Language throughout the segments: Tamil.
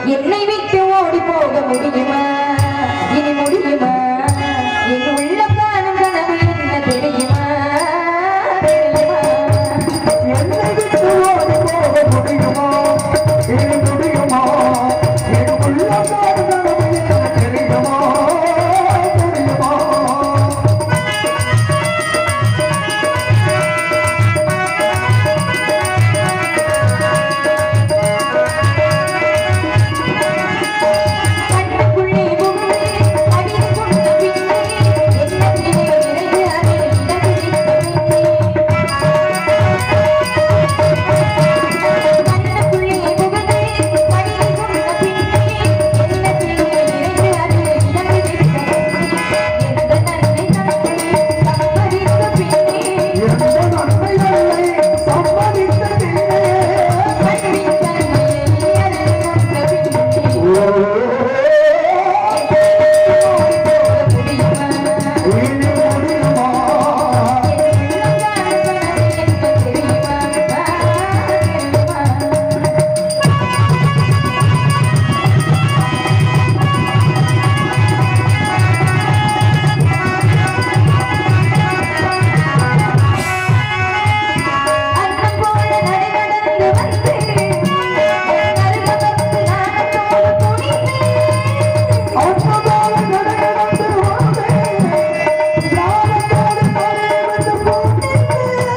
என்னை விட்டு ஓடி போக முடியுமா இனி முடியுமா என் உள்ள காணும் கனவு என்ன தெரியுமா தெரியுமா என்னை விட்டு ஓடி போக முடியுமா இனி முடியுமா என் உள்ளம் காணும் கனவு எனக்கு தெரியுமா தெரியுமா கண்ணுக்குள்ளே புகுந்து அடித்து கொண்ட பின்னே என்ன பிள்ளை நிறைந்து அதில் இடம்பிடிக்க கண்ணுக்குள்ளே புகுந்து அடித்து கொண்ட பின்னே என்ன பிள்ளை நிறைந்து அதில் இடம்பிடிக்க எந்த நன்மை நமக்கு சம்பவித்த பின்னே எந்த நன்மைகளை சம்மதித்த பின்னே கண்ணின் தன்மையை அறிந்து கொண்ட பின்னே இனி முடியுமா அற்புதமான நடந்து வந்தேன் ஞானத்தோடு தலைவந்து போனேன்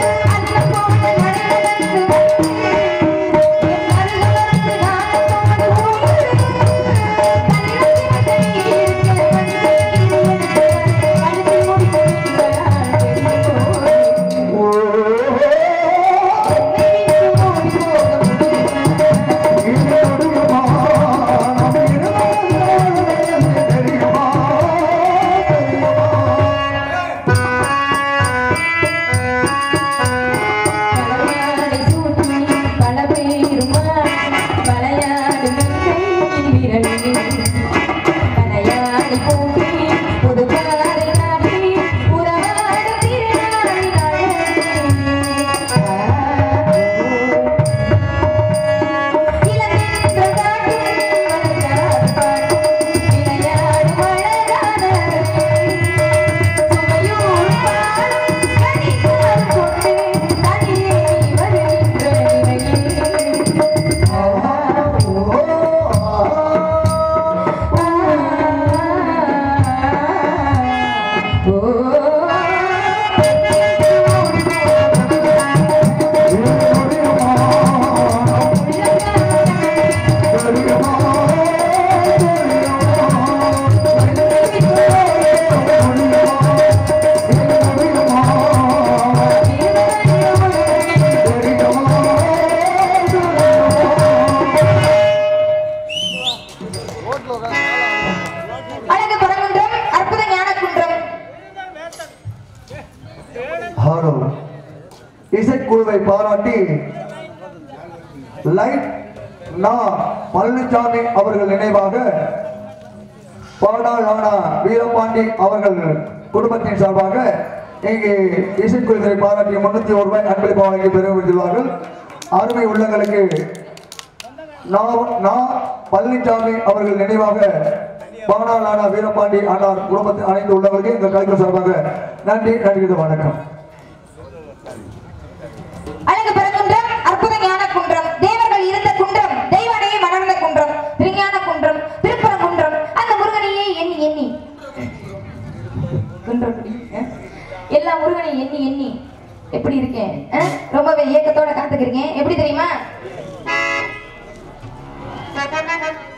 அழகு பரங்குன்றம் அற்புத ஞான குன்றம் ஹலோ இசைக்குழுவை பாராட்டி லைட் நா பழனிசாமி அவர்கள் நினைவாக பாடாள் நானா வீரபாண்டி அவர்கள் குடும்பத்தின் சார்பாக இங்கே இசைக்குழுவை பாராட்டி முன்னூத்தி ஒரு ரூபாய் அன்பளிப்பு வழங்கி பெறுகிறார்கள் அருமை உள்ளங்களுக்கு நா- நா பழனிசாமி அவர்கள் நினைவாக பாடாள் நானா வீரபாண்டி ஆனார் குடும்பத்தின் அனைத்து உள்ளவர்களுக்கு எங்கள் கலைஞர் சார்பாக நன்றி நன்றி வணக்கம் அழகு பரங்குன்றம் அற்புத ஞான குன்றம் தேவர்கள் இருந்த குன்றம் தெய்வானையை மணர்ந்த குன்றம் திருஞான குன்றம் திருப்பரங்குன்றம் அந்த முருகனையே எண்ணி எண்ணி குன்றக்குடி அஹ்? எல்லா முருகனையும் எண்ணி எண்ணி எப்படி இருக்கேன் அஹ்? ரொம்பவே ஏக்கத்தோட காத்துக்கிறீங்க எப்படி தெரியுமா